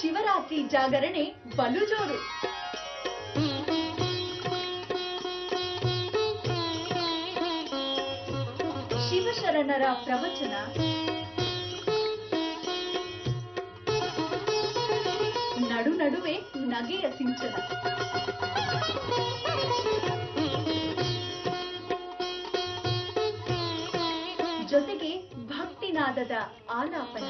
ಶಿವರಾತ್ರಿ ಜಾಗರಣೆ ಬಲು ಜೋರು ಶಿವಶರಣರ ಪ್ರವಚನ ನಡು ನಡುವೆ ನಗೆಯ ಸಿಂಚನ ಜೊತೆಗೆ ಭಕ್ತಿನಾದದ ಆಲಾಪನ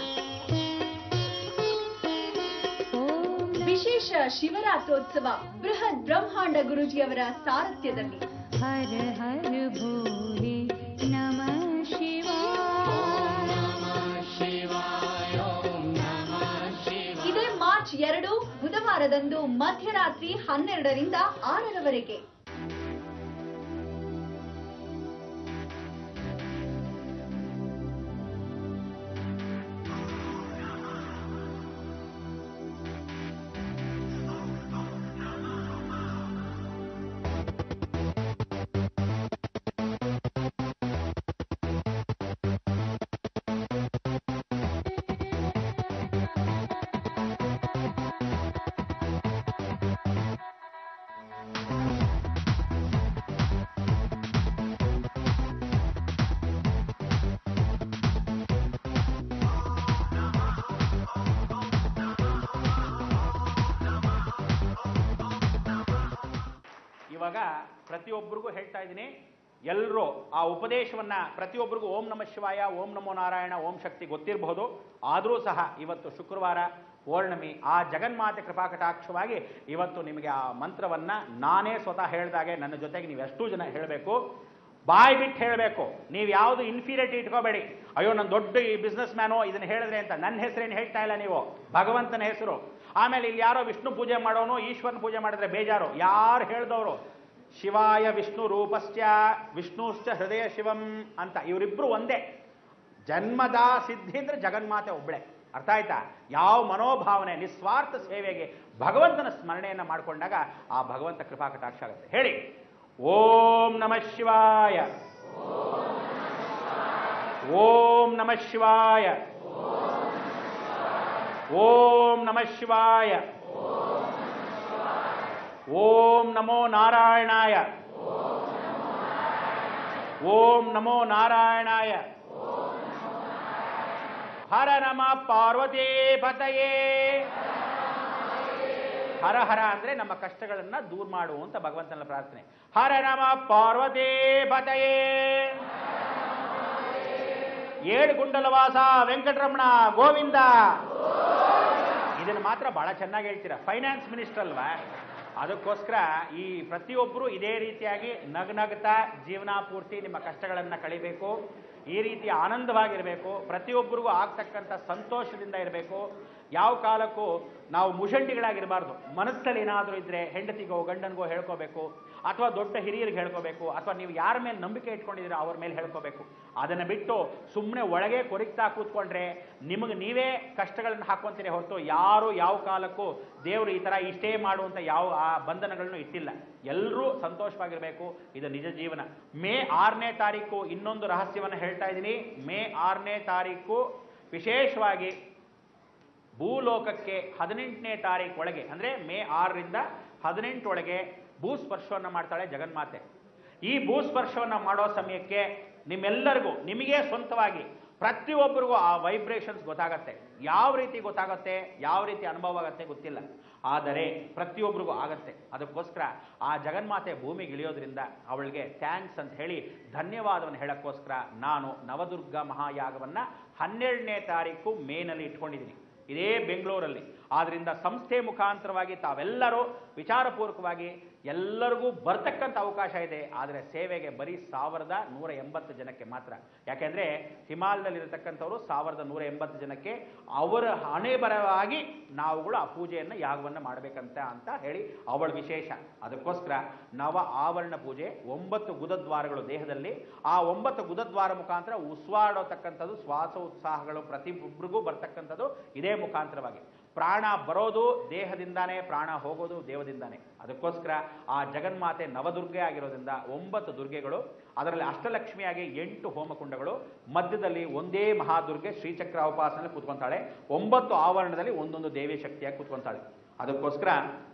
ವಿಶೇಷ ಶಿವರಾತ್ರೋತ್ಸವ ಬೃಹತ್ ಬ್ರಹ್ಮಾಂಡ ಗುರುಜಿಯವರ ಸಾರಥ್ಯದಲ್ಲಿ हर हर भोले नमः शिवाय ಇದೇ ಮಾರ್ಚ್ ಎರಡು ಬುಧವಾರದಂದು ಮಧ್ಯರಾತ್ರಿ ಹನ್ನೆರಡರಿಂದ ಆರರವರೆಗೆ ಇವಾಗ ಪ್ರತಿಯೊಬ್ಬರಿಗೂ ಹೇಳ್ತಾ ಇದ್ದೀನಿ ಎಲ್ಲರೂ ಆ ಉಪದೇಶವನ್ನ ಪ್ರತಿಯೊಬ್ಬರಿಗೂ ಓಂ ನಮ ಶಿವಾಯ ಓಂ ನಮೋ ನಾರಾಯಣ ಓಂ ಶಕ್ತಿ ಗೊತ್ತಿರಬಹುದು ಆದರೂ ಸಹ ಇವತ್ತು ಶುಕ್ರವಾರ ಪೌರ್ಣಮಿ ಆ ಜಗನ್ಮಾತೆ ಕೃಪಾಕಟಾಕ್ಷವಾಗಿ ಇವತ್ತು ನಿಮಗೆ ಆ ಮಂತ್ರವನ್ನ ನಾನೇ ಸ್ವತಃ ಹೇಳಿದಾಗೆ ನನ್ನ ಜೊತೆಗೆ ನೀವು ಎಷ್ಟು ಜನ ಹೇಳಬೇಕು ಬಾಯ್ ಬಿಟ್ಟು ಹೇಳಬೇಕು ನೀವು ಯಾವುದು ಇನ್ಫೀರಿಯರಿಟಿ ಇಟ್ಕೋಬೇಡಿ ಅಯ್ಯೋ ನಾನು ದೊಡ್ಡ ಈ ಬಿಸ್ನೆಸ್ ಮ್ಯಾನು ಇದನ್ನ ಹೇಳಿದ್ರೆ ಅಂತ ನನ್ನ ಹೆಸರೇನು ಹೇಳ್ತಾ ಇಲ್ಲ ನೀವು ಭಗವಂತನ ಹೆಸರು ಆಮೇಲೆ ಇಲ್ಲಿ ಯಾರೋ ವಿಷ್ಣು ಪೂಜೆ ಮಾಡೋನು ಈಶ್ವರನ ಪೂಜೆ ಮಾಡಿದ್ರೆ ಬೇಜಾರು ಯಾರು ಹೇಳ್ದವರು ಶಿವಾಯ ವಿಷ್ಣು ರೂಪಶ್ಚ ವಿಷ್ಣುಶ್ಚ ಹೃದಯ ಶಿವಂ ಅಂತ ಇವರಿಬ್ರು ಒಂದೇ ಜನ್ಮದ ಸಿದ್ಧಿ ಅಂದ್ರೆ ಜಗನ್ಮಾತೆ ಒಬ್ಬಳೆ ಅರ್ಥ ಆಯ್ತಾ ಯಾವ ಮನೋಭಾವನೆ ನಿಸ್ವಾರ್ಥ ಸೇವೆಗೆ ಭಗವಂತನ ಸ್ಮರಣೆಯನ್ನ ಮಾಡಿಕೊಂಡಾಗ ಆ ಭಗವಂತ ಕೃಪಾ ಕಟಾಕ್ಷ ಆಗುತ್ತೆ ಹೇಳಿ ಓಂ ನಮಃ ಶಿವಾಯ ಓಂ ನಮಃ ಶಿವಾಯ ಓಂ ನಮಃ ಶಿವಾಯ ಓಂ ನಮೋ ನಾರಾಯಣಾಯ ಓಂ ನಮೋ ನಾರಾಯಣಾಯ ಹರ ನಮ ಪಾರ್ವತಿ ಪತಯೇ ಹರ ಹರ ಅಂದ್ರೆ ನಮ್ಮ ಕಷ್ಟಗಳನ್ನ ದೂರ ಮಾಡು ಅಂತ ಭಗವಂತನ ಪ್ರಾರ್ಥನೆ ಹರ ನಮ ಪಾರ್ವತಿ ಪತಯೇ ಏಳು ಗುಂಡಲವಾಸ ವೆಂಕಟರಮಣ ಗೋವಿಂದ ಇದನ್ನು ಮಾತ್ರ ಬಹಳ ಚೆನ್ನಾಗಿ ಹೇಳ್ತೀರಾ ಫೈನಾನ್ಸ್ ಮಿನಿಸ್ಟರ್ ಅಲ್ವಾ ಅದಕ್ಕೋಸ್ಕರ ಈ ಪ್ರತಿಯೊಬ್ಬರು ಇದೇ ರೀತಿಯಾಗಿ ನಗ್ನಗ್ತಾ ಜೀವನ ಪೂರ್ತಿ ನಿಮ್ಮ ಕಷ್ಟಗಳನ್ನು ಕಳಿಬೇಕು ಈ ರೀತಿ ಆನಂದವಾಗಿರಬೇಕು ಪ್ರತಿಯೊಬ್ಬರಿಗೂ ಆಗ್ತಕ್ಕಂಥ ಸಂತೋಷದಿಂದ ಇರಬೇಕು ಯಾವ ಕಾಲಕ್ಕೂ ನಾವು ಮುಷಂಡಿಗಳಾಗಿರಬಾರ್ದು ಮನಸ್ಸಲ್ಲಿ ಏನಾದರೂ ಇದ್ರೆ ಹೆಂಡತಿಗೋ ಗಂಡನಿಗೋ ಹೇಳ್ಕೋಬೇಕು ಅಥವಾ ದೊಡ್ಡ ಹಿರಿಯರಿಗೆ ಹೇಳ್ಕೋಬೇಕು ಅಥವಾ ನೀವು ಯಾರ ಮೇಲೆ ನಂಬಿಕೆ ಇಟ್ಕೊಂಡಿದ್ದೀರೋ ಅವ್ರ ಮೇಲೆ ಹೇಳ್ಕೋಬೇಕು ಅದನ್ನು ಬಿಟ್ಟು ಸುಮ್ಮನೆ ಒಳಗೆ ಕೊರಿಕ್ತಾ ಕೂತ್ಕೊಂಡ್ರೆ ನಿಮಗೆ ನೀವೇ ಕಷ್ಟಗಳನ್ನು ಹಾಕೊಂತೀರಿ ಹೊರತು ಯಾರು ಯಾವ ಕಾಲಕ್ಕೂ ದೇವರು ಈ ಥರ ಇಷ್ಟೇ ಮಾಡುವಂಥ ಯಾವ ಆ ಬಂಧನಗಳನ್ನು ಇಟ್ಟಿಲ್ಲ ಎಲ್ಲರೂ ಸಂತೋಷವಾಗಿರಬೇಕು ಇದು ನಿಜ ಜೀವನ ಮೇ ಆರನೇ ತಾರೀಕು ಇನ್ನೊಂದು ರಹಸ್ಯವನ್ನು ಹೇಳ್ತಾ ಇದ್ದೀನಿ ಮೇ ಆರನೇ ತಾರೀಕು ವಿಶೇಷವಾಗಿ ಭೂಲೋಕಕ್ಕೆ ಹದಿನೆಂಟನೇ ತಾರೀಕು ಒಳಗೆ ಅಂದರೆ ಮೇ ಆರರಿಂದ ಹದಿನೆಂಟೊಳಗೆ ಭೂಸ್ಪರ್ಶವನ್ನು ಮಾಡ್ತಾಳೆ ಜಗನ್ಮಾತೆ ಈ ಭೂಸ್ಪರ್ಶವನ್ನು ಮಾಡೋ ಸಮಯಕ್ಕೆ ನಿಮ್ಮೆಲ್ಲರಿಗೂ ನಿಮಗೆ ಸ್ವಂತವಾಗಿ ಪ್ರತಿಯೊಬ್ಬರಿಗೂ ಆ ವೈಬ್ರೇಷನ್ಸ್ ಗೊತ್ತಾಗತ್ತೆ ಯಾವ ರೀತಿ ಗೊತ್ತಾಗತ್ತೆ ಯಾವ ರೀತಿ ಅನುಭವ ಆಗತ್ತೆ ಗೊತ್ತಿಲ್ಲ ಆದರೆ ಪ್ರತಿಯೊಬ್ಬರಿಗೂ ಆಗತ್ತೆ ಅದಕ್ಕೋಸ್ಕರ ಆ ಜಗನ್ಮಾತೆ ಭೂಮಿಗೆ ಇಳಿಯೋದ್ರಿಂದ ಅವಳಿಗೆ ಥ್ಯಾಂಕ್ಸ್ ಅಂತ ಹೇಳಿ ಧನ್ಯವಾದವನ್ನು ಹೇಳೋಕ್ಕೋಸ್ಕರ ನಾನು ನವದುರ್ಗ ಮಹಾಯಾಗವನ್ನು ಹನ್ನೆರಡನೇ ತಾರೀಕು ಮೇನಲ್ಲಿ ಇಟ್ಕೊಂಡಿದ್ದೀನಿ ಇದೇ ಬೆಂಗಳೂರಲ್ಲಿ ಆದ್ರಿಂದ ಸಂಸ್ಥೆ ಮುಖಾಂತರವಾಗಿ ತಾವೆಲ್ಲರೂ ವಿಚಾರಪೂರ್ವಕವಾಗಿ ಎಲ್ಲರಿಗೂ ಬರ್ತಕ್ಕಂಥ ಅವಕಾಶ ಇದೆ ಆದರೆ ಸೇವೆಗೆ ಬರೀ ಸಾವಿರದ ನೂರ ಎಂಬತ್ತು ಜನಕ್ಕೆ ಮಾತ್ರ ಯಾಕೆಂದ್ರೆ ಹಿಮಾಲಯದಲ್ಲಿರತಕ್ಕಂಥವರು ಸಾವಿರದ ನೂರ ಎಂಬತ್ತು ಜನಕ್ಕೆ ಅವರ ಹಣೆ ಬರವಾಗಿ ನಾವುಗಳು ಆ ಪೂಜೆಯನ್ನು ಯಾಗವನ್ನು ಮಾಡಬೇಕಂತ ಅಂತ ಹೇಳಿ ಅವಳ ವಿಶೇಷ ಅದಕ್ಕೋಸ್ಕರ ನವ ಆವರಣ ಪೂಜೆ ಒಂಬತ್ತು ಗುದದ್ವಾರಗಳು ದೇಹದಲ್ಲಿ ಆ ಒಂಬತ್ತು ಗುದದ್ವಾರ ಮುಖಾಂತರ ಉಸ್ವಾಡೋತಕ್ಕಂಥದ್ದು ಶ್ವಾಸ ಉತ್ಸಾಹಗಳು ಪ್ರತಿಯೊಬ್ಬರಿಗೂ ಬರ್ತಕ್ಕಂಥದ್ದು ಇದೇ ಮುಖಾಂತರವಾಗಿ ಪ್ರಾಣ ಬರೋದು ದೇಹದಿಂದಾನೇ ಪ್ರಾಣ ಹೋಗೋದು ದೇವದಿಂದಾನೇ ಅದಕ್ಕೋಸ್ಕರ ಆ ಜಗನ್ಮಾತೆ ನವದುರ್ಗೆ ಆಗಿರೋದ್ರಿಂದ ಒಂಬತ್ತು ದುರ್ಗೆಗಳು ಅದರಲ್ಲಿ ಅಷ್ಟಲಕ್ಷ್ಮಿಯಾಗಿ ಎಂಟು ಹೋಮಕುಂಡಗಳು ಮಧ್ಯದಲ್ಲಿ ಒಂದೇ ಮಹಾದುರ್ಗೆ ಶ್ರೀಚಕ್ರ ಉಪಾಸನೆ ಕೂತ್ಕೊಂತಾಳೆ ಒಂಬತ್ತು ಆವರಣದಲ್ಲಿ ಒಂದೊಂದು ದೇವಿ ಶಕ್ತಿಯಾಗಿ ಕೂತ್ಕೊಂತಾಳೆ ಅದಕ್ಕೋಸ್ಕರ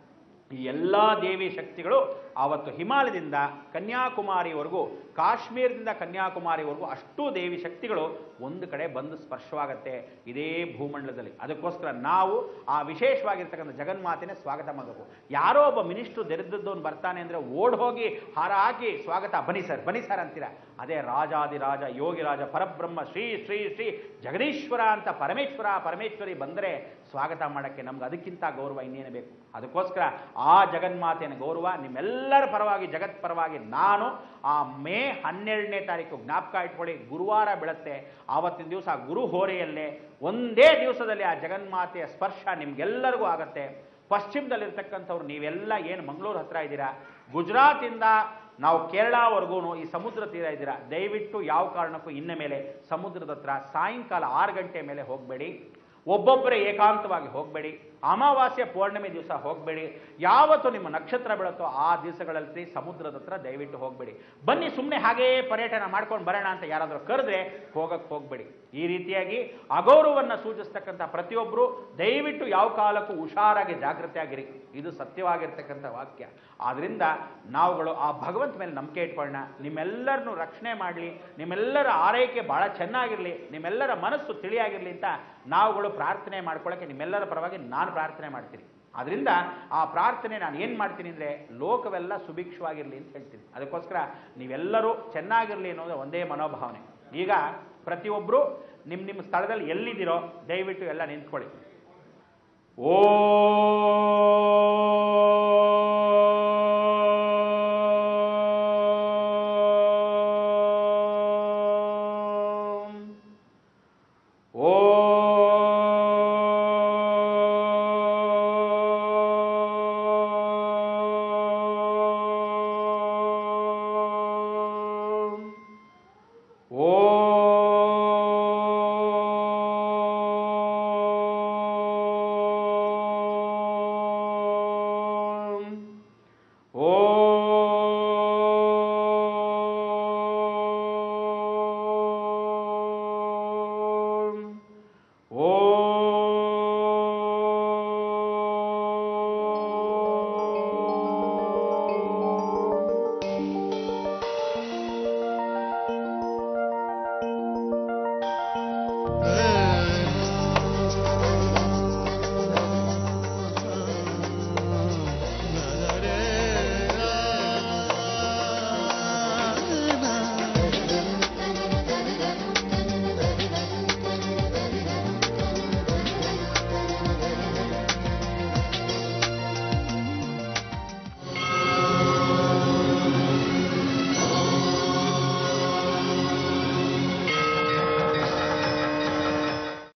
ಈ ಎಲ್ಲ ದೇವಿ ಶಕ್ತಿಗಳು ಆವತ್ತು ಹಿಮಾಲಯದಿಂದ ಕನ್ಯಾಕುಮಾರಿವರೆಗೂ ಕಾಶ್ಮೀರದಿಂದ ಕನ್ಯಾಕುಮಾರಿವರೆಗೂ ಅಷ್ಟೂ ದೇವಿ ಶಕ್ತಿಗಳು ಒಂದು ಕಡೆ ಬಂದು ಸ್ಪರ್ಶವಾಗತ್ತೆ ಇದೇ ಭೂಮಂಡಲದಲ್ಲಿ ಅದಕ್ಕೋಸ್ಕರ ನಾವು ಆ ವಿಶೇಷವಾಗಿರ್ತಕ್ಕಂಥ ಜಗನ್ಮಾತೆನೇ ಸ್ವಾಗತ ಮಾಡಬೇಕು ಯಾರೋ ಒಬ್ಬ ಮಿನಿಸ್ಟ್ರು ದರಿದ್ರದ್ದವನು ಬರ್ತಾನೆ ಅಂದರೆ ಓಡ್ ಹೋಗಿ ಹಾರ ಹಾಕಿ ಸ್ವಾಗತ ಬನ್ನಿ ಸರ್ ಬನ್ನಿ ಸರ್ ಅಂತೀರ ಅದೇ ರಾಜಾದಿರಾಜ ಯೋಗಿರಾಜ ಪರಬ್ರಹ್ಮ ಶ್ರೀ ಶ್ರೀ ಶ್ರೀ ಜಗದೀಶ್ವರ ಅಂತ ಪರಮೇಶ್ವರ ಪರಮೇಶ್ವರಿ ಬಂದರೆ ಸ್ವಾಗತ ಮಾಡೋಕ್ಕೆ ನಮ್ಗೆ ಅದಕ್ಕಿಂತ ಗೌರವ ಇನ್ನೇನು ಬೇಕು ಅದಕ್ಕೋಸ್ಕರ ಆ ಜಗನ್ಮಾತೆಯ ಗೌರವ ನಿಮ್ಮೆಲ್ಲರ ಪರವಾಗಿ ಜಗತ್ ಪರವಾಗಿ ನಾನು ಆ ಮೇ ಹನ್ನೆರಡನೇ ತಾರೀಕು ಜ್ಞಾಪಕ ಇಟ್ಕೊಳ್ಳಿ ಗುರುವಾರ ಬೀಳುತ್ತೆ ಆವತ್ತಿನ ದಿವಸ ಗುರು ಹೋರೆಯಲ್ಲೇ ಒಂದೇ ದಿವಸದಲ್ಲಿ ಆ ಜಗನ್ಮಾತೆಯ ಸ್ಪರ್ಶ ನಿಮ್ಗೆಲ್ಲರಿಗೂ ಆಗತ್ತೆ ಪಶ್ಚಿಮದಲ್ಲಿರ್ತಕ್ಕಂಥವ್ರು ನೀವೆಲ್ಲ ಏನು ಮಂಗಳೂರು ಹತ್ರ ಇದ್ದೀರಾ ಗುಜರಾತಿಂದ ನಾವು ಕೇರಳವರೆಗೂ ಈ ಸಮುದ್ರ ತೀರ ಇದ್ದೀರಾ ದಯವಿಟ್ಟು ಯಾವ ಕಾರಣಕ್ಕೂ ಇನ್ನ ಮೇಲೆ ಸಮುದ್ರದ ಹತ್ರ ಸಾಯಂಕಾಲ ಆರು ಗಂಟೆ ಮೇಲೆ ಹೋಗಬೇಡಿ ಒಬ್ಬೊಬ್ಬರೇ ಏಕಾಂತವಾಗಿ ಹೋಗಬೇಡಿ ಅಮಾವಾಸ್ಯ ಪೌರ್ಣಿಮೆ ದಿವಸ ಹೋಗಬೇಡಿ ಯಾವತ್ತು ನಿಮ್ಮ ನಕ್ಷತ್ರ ಬೀಳುತ್ತೋ ಆ ದಿವಸಗಳಲ್ಲಿ ಸಮುದ್ರದ ಹತ್ರ ದಯವಿಟ್ಟು ಹೋಗಬೇಡಿ ಬನ್ನಿ ಸುಮ್ಮನೆ ಹಾಗೇ ಪರ್ಯಟನ ಮಾಡ್ಕೊಂಡು ಬರೋಣ ಅಂತ ಯಾರಾದರೂ ಕರೆದ್ರೆ ಹೋಗಕ್ಕೆ ಹೋಗಬೇಡಿ ಈ ರೀತಿಯಾಗಿ ಅಗೌರವವನ್ನು ಸೂಚಿಸ್ತಕ್ಕಂಥ ಪ್ರತಿಯೊಬ್ಬರು ದಯವಿಟ್ಟು ಯಾವ ಕಾಲಕ್ಕೂ ಹುಷಾರಾಗಿ ಜಾಗೃತಿಯಾಗಿರಿ ಇದು ಸತ್ಯವಾಗಿರ್ತಕ್ಕಂಥ ವಾಕ್ಯ ಆದ್ರಿಂದ ನಾವುಗಳು ಆ ಭಗವಂತ ಮೇಲೆ ನಂಬಿಕೆ ಇಟ್ಕೊಳ್ಳೋಣ ನಿಮ್ಮೆಲ್ಲರನ್ನು ರಕ್ಷಣೆ ಮಾಡಲಿ ನಿಮ್ಮೆಲ್ಲರ ಆರೈಕೆ ಬಹಳ ಚೆನ್ನಾಗಿರಲಿ ನಿಮ್ಮೆಲ್ಲರ ಮನಸ್ಸು ತಿಳಿಯಾಗಿರಲಿ ಅಂತ ನಾವುಗಳು ಪ್ರಾರ್ಥನೆ ಮಾಡ್ಕೊಳ್ಳೋಕ್ಕೆ ನಿಮ್ಮೆಲ್ಲರ ಪರವಾಗಿ ನಾನು ಪ್ರಾರ್ಥನೆ ಮಾಡ್ತೀನಿ ಅದರಿಂದ ಆ ಪ್ರಾರ್ಥನೆ ನಾನು ಏನು ಮಾಡ್ತೀನಿ ಅಂದರೆ ಲೋಕವೆಲ್ಲ ಸುಭಿಕ್ಷವಾಗಿರಲಿ ಅಂತ ಹೇಳ್ತೀನಿ ಅದಕ್ಕೋಸ್ಕರ ನೀವೆಲ್ಲರೂ ಚೆನ್ನಾಗಿರಲಿ ಅನ್ನೋದು ಒಂದೇ ಮನೋಭಾವನೆ ಈಗ ಪ್ರತಿಯೊಬ್ಬರು ನಿಮ್ಮ ನಿಮ್ಮ ಸ್ಥಳದಲ್ಲಿ ಎಲ್ಲಿದ್ದೀರೋ ದಯವಿಟ್ಟು ಎಲ್ಲ ನಿಂತ್ಕೊಳ್ಳಿ ಓ